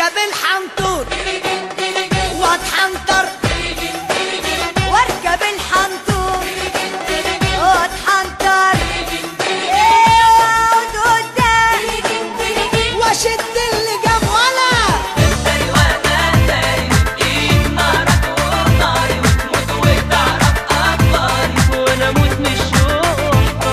واركب الحنطور واتحنطر واركب الحنطور واتحنطر ايه واقعد قدام واشد اللي جاب ولا وانا اموت من الشوق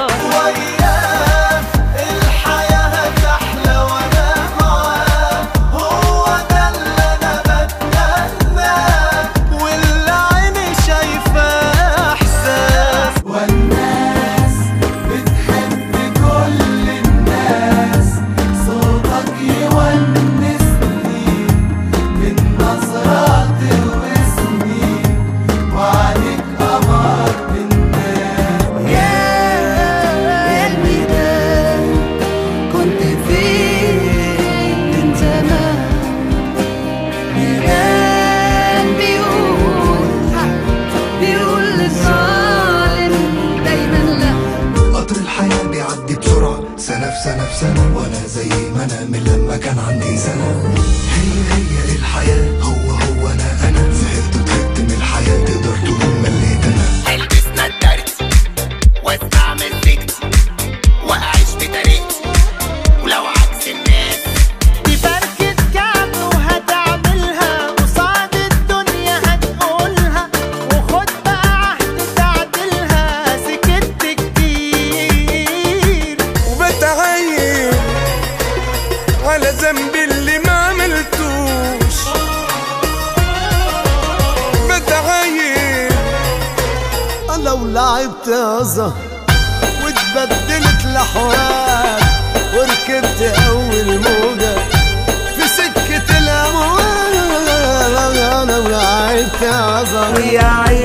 وياه الحياة هتحلى وانا معاه هو ده اللي انا بتمناه واللي عيني شايفاه احساس والناس بتحب كل الناس صوتك يونسني من نظرات واسمي وعليك قمر الناس يا قلبي ده كنت فين من زمان ميدان بيقول بيقول للظالم دايما لا قطر الحياة بيعدي بسرعة سنة في سنة في سنة وأنا زي ما أنا من لما كان عندي سنة هي هي الحياة هو هو أنا أنا زهقت وتعبت من الحياة تقدر تقول مليت أنا هلبس نضارتي واستعمل فكرتي واعيش بطريقتي ولو عكس الناس دي فركة كعب وهتعملها قصاد الدنيا هتقولها وخد بقى عهد تعدلها سكت كتير وبتعين على ذنبي اللي ما عملتوش بتعين لو لعبت أزهر واتبدلت لحوار وركبت اول موجة في سكة الاموال انا وقعدت عظم يا عيني